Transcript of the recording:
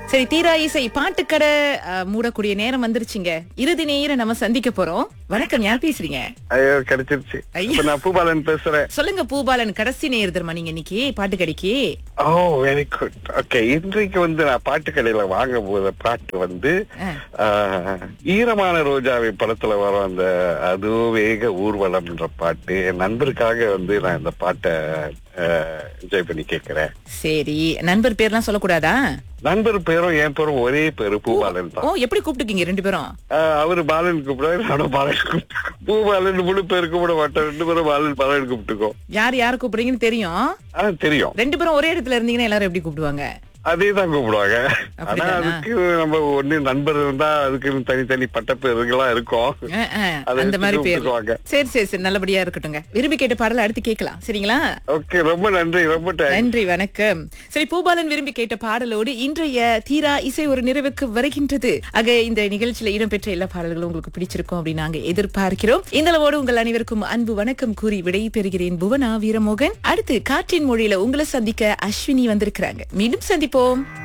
சரி தீரா இசை பாட்டுக்கடை அஹ், மூடக்கூடிய நேரம் வந்துருச்சுங்க இறுதி நேரம் நம்ம சந்திக்க போறோம் வணக்கம் யார் பேசுறீங்க ஐயோ கிடைச்சிருச்சு ஐயோ. இப்ப நான் பூபாலன் பேசுறேன் சொல்லுங்க பூபாலன் கடைசி நேர் தர்மா நீங்க இன்னைக்கு பாட்டுக்கடைக்கு ஓ வெரி குட் ஓகே இன்றைக்கு வந்து நான் பாட்டு கடையில வாங்க போத பாட்டு வந்து ஆ. ஆஹ், ஈரமான ரோஜாவை படத்துல வரும் அந்த அது வேக ஊர்வலம்ன்ற பாட்டு என் நண்பருக்காக வந்து நான் இந்த பாட்டை என்ஜாய் பண்ணி கேட்கிறேன் சரி நண்பர் பேர்லாம் சொல்லக்கூடாதா நண்பர் பேரும் என் பேரும் ஒரே பேரு பூபாலன் ஓ தான் எப்படி கூப்பிட்டுக்கீங்க ரெண்டு பேரும் ஆஹ், அவரு பாலன் கூப்பிடுவாரு நானும் பாலன் கூப்பிட்டு பூபாலன் முழு பேர் கூப்பிட மாட்டேன் ரெண்டு பேரும் பாலன் பாலன் கூப்பிட்டுக்கோ யார் யார் கூப்பிடுறீங்கன்னு தெரியும் ஆ தெரியும் ரெண்டு பேரும் ஒரே இடத்துல இருந்தீங்கன்னா எல்லாரும் எப்படி கூப்பிடுவாங்க அதே தான் கூப்பிடுவாங்க ஆனா அப்படிதானா? அதுக்கு நம்ம ஒண்ணு நண்பர் இருந்தா அதுக்கு தனித்தனி பட்டப்பேருங்கெல்லாம் இருக்கும் அஹ், அஹ், அதை அந்த மாதிரி வச்சு பேர் கூப்பிட்டுக்குவாங்க. சரி சரி சரி நல்லபடியா இருக்கட்டுங்க விரும்பி கேட்ட பாடல அடுத்து கேட்கலாம் சரிங்களா ஓகே ரொம்ப நன்றி ரொம்ப thanks. நன்றி வணக்கம் சரி பூபாலன் விரும்பி கேட்ட பாடலோடு இன்றைய தீரா இசை ஒரு நிறைவுக்கு வருகின்றது ஆக இந்த நிகழ்ச்சியில இடம்பெற்ற எல்லா பாடல்களும் உங்களுக்கு பிடிச்சிருக்கும் அப்படின்னு நாங்க எதிர்பார்க்கிறோம் இந்த அளவோடு உங்கள் அனைவருக்கும் அன்பு வணக்கம் கூறி விடை பெறுகிறேன் புவனா வீரமோகன் அடுத்து காற்றின் மொழியில உங்களை சந்திக்க அஸ்வினி வந்திருக்கிறாங்க மீண்டும் சந்திப்போம்